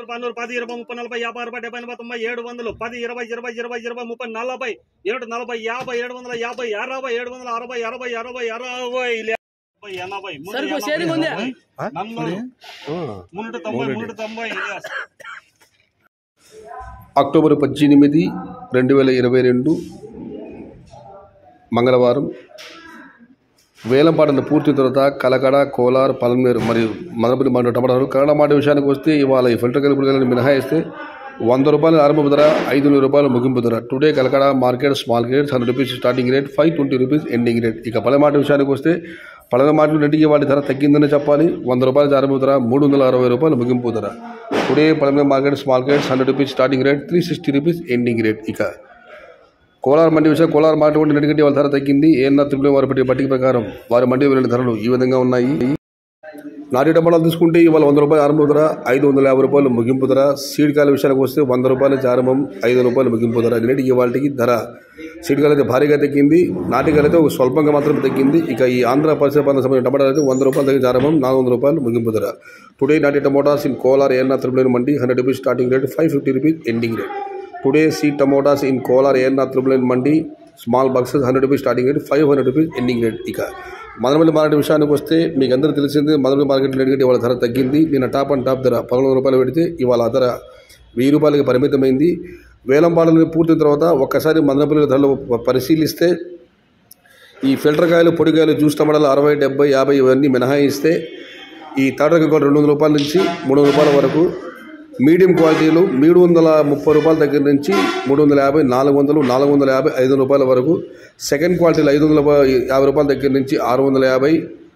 నూరు పన్నూరు పది ఇరవై ముప్పై నలభై యాభై అరవై డెబ్బై ఎనభై తొంభై ఏడు వందలు పది ఇరవై ఇరవై ఇరవై ఇరవై ముప్పై నలభై ఏడు నలభై యాభై ఏడు వందల యాభై అరవై ఏడు వందల అరవై అరవై అరవై అరవై డెబ్బై, ఎనభై ముందు సరుకు ఎనభై, షేరింగ్ ఉంది నన్నూరు మున్నూట తొంభై మున్నూట తొంభై yes. అక్టోబర్ పద్దెనిమిది రెండు వేల ఇరవై రెండు మంగళవారం వేలంపాటలు పూర్తి తర్వాత కలకడ కోలార్ పల్మేరు మరియు మదనపల్లి మాట టమాటాలు కన్నడ మాట విషయానికి వస్తే ఇవాళ ఈ ఫిల్టర్ కలుపులను మినహాయిస్తే వంద రూపాయల ఆరంభ ధర ఐదు వందల రూపాయల ముగింపు ధర today Kalakada market small rate hundred rupees starting rate five twenty rupees ending rate ఇక పల మాట విషయానికి వస్తే పలన మాటలు రెండింటికి వాటి ధర తగ్గిందని చెప్పాలి వంద రూపాయల ఆరంభ ధర మూడు వందల అరవై రూపాయలు ముగింపు ధర today Palana market small rate hundred rupees starting rate three sixty rupees ending rate ఇక కోలార్ మండి విషయం కోలార్ మార్కెట్ వంటి ఎందుకంటే వాళ్ళ ధర తగ్గింది ఏఎన్ఆర్ త్రిపుల్ వారి పెట్టే పట్టిక ప్రకారం వారి మండి వెళ్ళిన ధరలు ఈ విధంగా ఉన్నాయి నాటి టమాటాలు తీసుకుంటే ఇవాళ వంద రూపాయలు ఆరంభ ధర ఐదు వందల యాభై రూపాయలు ముగింపు ధర సీడ్ కాయల విషయానికి వస్తే వంద రూపాయల ఆరంభం ఐదు రూపాయలు ముగింపు ధర నేటికి ఇవాళకి ధర సీడ్ కాయలు అయితే భారీగా తగ్గింది నాటికాయలు అయితే ఒక స్వల్పంగా మాత్రమే తగ్గింది ఇక ఈ ఆంధ్ర పరిసర ప్రాంత సమయం టమాటాలు అయితే వంద రూపాయలు తగ్గింది ఆరంభం నాలుగు వందల రూపాయలు ముగింపు ధర టుడే నాటి tomatoes in Kolar ANR triple mandi hundred rupees starting rate five fifty rupees ending rate today seed tomatoes in Kolar ANR triple mandi small boxes hundred rupees starting rate five hundred rupees ending rate ఇక Madanapalle market విషయానికి వస్తే మీకు అందరూ తెలిసింది Madanapalle market ఎందుకంటే ఇవాళ ధర తగ్గింది నిన్న టాప్ అండ్ టాప్ ధర పదకొండు రూపాయలు పెడితే ఇవాళ ఆ ధర వెయ్యి రూపాయలకి పరిమితమైంది వేలంపాటలు పూర్తయిన తర్వాత ఒక్కసారి మదనపల్లి ధరలు పరిశీలిస్తే ఈ ఫిల్టర్ కాయలు పొడికాయలు జ్యూస్ టమాటాలు అరవై డెబ్బై యాభై ఇవన్నీ మినహాయిస్తే ఈ థర్డ్ రకం కూడా రెండు వందల రూపాయల నుంచి మూడు వందల రూపాయల వరకు మీడియం క్వాలిటీలు మూడు వందల ముప్పై రూపాయల దగ్గర నుంచి మూడు వందల యాభై నాలుగు వందలు నాలుగు వందల యాభై ఐదు వందల రూపాయల వరకు సెకండ్ క్వాలిటీలు ఐదు వందల యాభై రూపాయల దగ్గర నుంచి ఆరు వందల యాభై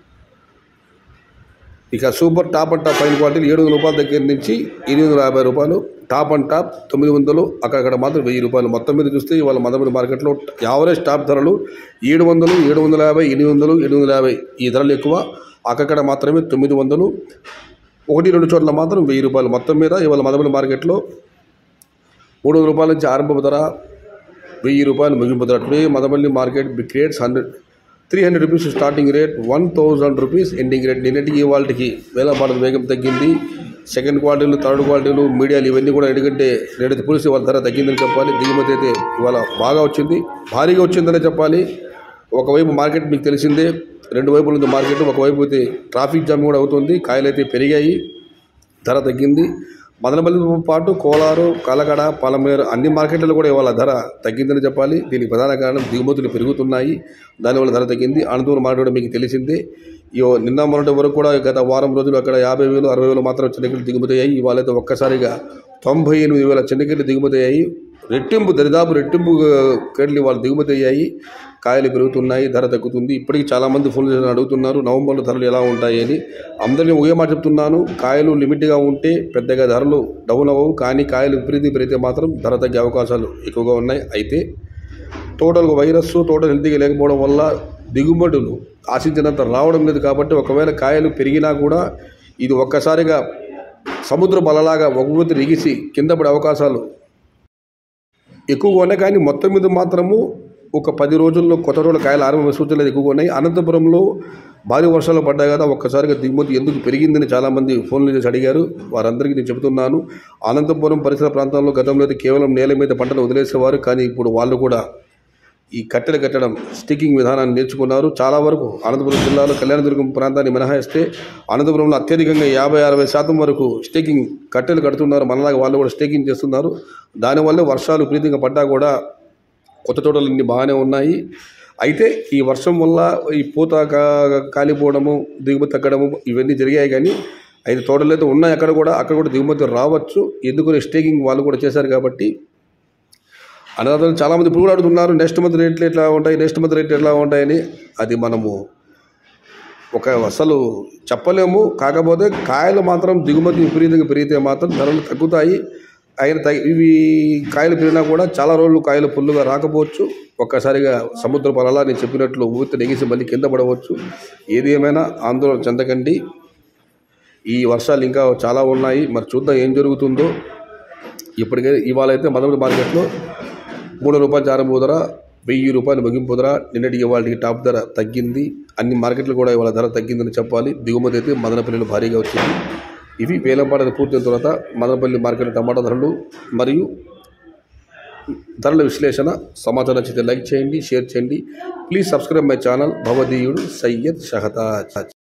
ఇక super top and top fine క్వాలిటీలు ఏడు వందల రూపాయల దగ్గర నుంచి ఎనిమిది వందల యాభై రూపాయలు టాప్ అండ్ టాప్ తొమ్మిది వందలు అక్కడక్కడ మాత్రం వెయ్యి రూపాయలు మొత్తం మీద చూస్తే ఇవాళ మదనపల్లి మార్కెట్లో యావరేజ్ టాప్ ధరలు ఏడు వందలు ఏడు వందల యాభై ఎనిమిది వందలు ఎనిమిది వందల యాభై ఈ ధరలు ఎక్కువ అక్కడక్కడ మాత్రమే తొమ్మిది వందలు ఒకటి రెండు చోట్ల మాత్రం వెయ్యి రూపాయలు మొత్తం మీద ఇవాళ మదనపల్లి మార్కెట్లో మూడు వందల రూపాయల నుంచి ఆరంభ ధర వెయ్యి రూపాయలు ముగింపు ధర today Madanapalle market big rates hundred three hundred rupees starting rate one thousand rupees ending rate నిన్నటికి ఇవాళకి వేలపాటల వేగం తగ్గింది సెకండ్ క్వాలిటీలు థర్డ్ క్వాలిటీలు మీడియాలు ఇవన్నీ కూడా ఎందుకంటే నేడైతే పులిసి వాళ్ళ ధర తగ్గిందని చెప్పాలి దిగుమతి అయితే ఇవాళ బాగా వచ్చింది భారీగా వచ్చిందనే చెప్పాలి ఒకవైపు మార్కెట్ మీకు తెలిసిందే రెండు వైపుల ఉంది మార్కెట్ ఒకవైపు అయితే ట్రాఫిక్ జామ్ కూడా అవుతుంది కాయలు అయితే పెరిగాయి ధర తగ్గింది మదనపల్లితో పాటు కోలారు కలకడ పలమేరు అన్ని మార్కెట్లలో కూడా ఇవాళ ధర తగ్గిందని చెప్పాలి దీనికి ప్రధాన కారణం దిగుమతులు పెరుగుతున్నాయి దానివల్ల ధర తగ్గింది అనంతపురం మార్కెట్ కూడా మీకు తెలిసిందే ఇవో నిన్న మొన్నటి వరకు కూడా గత వారం రోజులు అక్కడ యాభై వేలు అరవై వేలు మాత్రం చెన్నకెళ్ళు దిగుమతి అయ్యాయి ఇవాళ అయితే ఒక్కసారిగా తొంభై ఎనిమిది వేల చెన్నకెళ్ళు దిగుమతి అయ్యాయి రెట్టింపు దరిదాపు రెట్టింపు కేట్లు ఇవాళ దిగుమతి అయ్యాయి కాయలు పెరుగుతున్నాయి ధర తగ్గుతుంది ఇప్పటికీ చాలామంది ఫోన్ చేసి అడుగుతున్నారు నవంబర్లో ధరలు ఎలా ఉంటాయి అని అందరినీ ఒకే మాట చెప్తున్నాను కాయలు లిమిట్గా ఉంటే పెద్దగా ధరలు డౌన్ అవ్వవు కానీ కాయలు విపరీతం పెరిగితే మాత్రం ధర తగ్గే అవకాశాలు ఎక్కువగా ఉన్నాయి అయితే టోటల్ వైరస్ టోటల్ హెల్తీగా లేకపోవడం వల్ల దిగుబడులు ఆశించినంత రావడం లేదు కాబట్టి ఒకవేళ కాయలు పెరిగినా కూడా ఇది ఒక్కసారిగా సముద్ర బలలాగా ఒక్కొక్కటి రిగిసి కింద పడే అవకాశాలు ఎక్కువగా ఉన్నాయి కానీ మొత్తం మీద మాత్రము ఒక పది రోజుల్లో కొత్త రోజుల కాయలు ఆరంభ సూచనలు ఎక్కువగా ఉన్నాయి అనంతపురంలో భారీ వర్షాలు పడ్డాయి కదా ఒక్కసారిగా దిగుమతి ఎందుకు పెరిగిందని చాలామంది ఫోన్లు చేసి అడిగారు వారందరికీ నేను చెబుతున్నాను అనంతపురం పరిసర ప్రాంతాల్లో గతంలో అయితే కేవలం నేల మీద పంటలు వదిలేసేవారు కానీ ఇప్పుడు వాళ్ళు కూడా ఈ కట్టెలు కట్టడం స్టికింగ్ విధానాన్ని నేర్చుకున్నారు చాలా వరకు అనంతపురం జిల్లాలో కళ్యాణదుర్గం ప్రాంతాన్ని మినహాయిస్తే అనంతపురంలో అత్యధికంగా యాభై అరవై శాతం వరకు స్టేకింగ్ కట్టెలు కడుతున్నారు మనలాగా వాళ్ళు కూడా స్టేకింగ్ చేస్తున్నారు దానివల్ల వర్షాలు ప్రీతిగా పడ్డా కూడా కొత్త తోటలు అన్ని బాగానే ఉన్నాయి అయితే ఈ వర్షం వల్ల ఈ పూత కా- కాలిపోవడము దిగుమతి తగ్గడము ఇవన్నీ జరిగాయి కానీ ఐదు తోటలు అయితే ఉన్నాయి అక్కడ కూడా అక్కడ కూడా దిగుమతి రావచ్చు ఎందుకు స్టేకింగ్ వాళ్ళు కూడా చేశారు కాబట్టి అన్నదాతలు చాలామంది ఇప్పుడు కూడా అడుగుతున్నారు నెక్స్ట్ మంత్ రేట్లు ఎట్లా ఉంటాయి నెక్స్ట్ మంత్ రేట్లు ఎట్లా ఉంటాయని అది మనము ఒక అసలు చెప్పలేము కాకపోతే కాయలు మాత్రం దిగుమతి విపరీతంగా పెరిగితే మాత్రం ధరలు తగ్గుతాయి ఆయన తగ్గి ఇవి కాయలు పెరిగినా కూడా చాలా రోజులు కాయలు పుల్లుగా రాకపోవచ్చు ఒక్కసారిగా సముద్ర పొలాల నేను చెప్పినట్లు ఊపిరి నెగిసి మళ్ళీ కింద పడవచ్చు ఏది ఏమైనా ఆందోళన చెందకండి ఈ వర్షాలు ఇంకా చాలా ఉన్నాయి మరి చూద్దాం ఏం జరుగుతుందో ఇప్పటికే ఇవాళ అయితే మదనపల్లి మార్కెట్లో మూడు రూపాయల ఆరంభ ధర వెయ్యి రూపాయలు ముగింపు ధర నిన్నటికి ఇవాళకి టాప్ ధర తగ్గింది అన్ని మార్కెట్లు కూడా ఇవాళ ధర తగ్గిందని చెప్పాలి దిగుమతి అయితే మదనపల్లిలో భారీగా వచ్చింది ఇవి వేలంపాట పూర్తయిన తర్వాత మదనపల్లి మార్కెట్ టమాటా ధరలు మరియు ధరల విశ్లేషణ సమాచారం నచ్చితే లైక్ చేయండి షేర్ చేయండి ప్లీజ్ సబ్స్క్రైబ్ మై ఛానల్ భవదీయుడు సయ్యద్ షహతాజ్